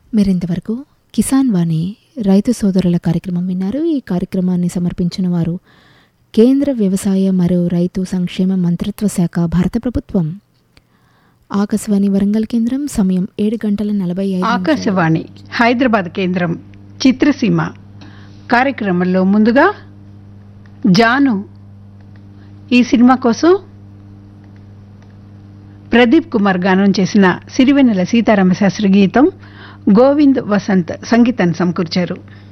మీరింతవరకు కిసాన్ వాణి రైతు సోదరుల కార్యక్రమం విన్నారు ఈ కార్యక్రమాన్ని సమర్పించిన వారు కేంద్ర వ్యవసాయ మరియు రైతు సంక్షేమ మంత్రిత్వ శాఖ భారత ప్రభుత్వం ఆకాశవాణి వరంగల్ కేంద్రం సమయం ఏడు గంటల నలభై ఐదు నిమిషాలు. ఆకాశవాణి హైదరాబాద్ కేంద్రం చిత్రసీమ కార్యక్రమంలో ముందుగా జాను ఈ సినిమా కోసం ప్రదీప్ కుమార్ గానం చేసిన సిరివెన్నెల సీతారామ శాస్త్రి గీతం గోవింద్ వసంత్ సంగీతాన్ని సమకూర్చారు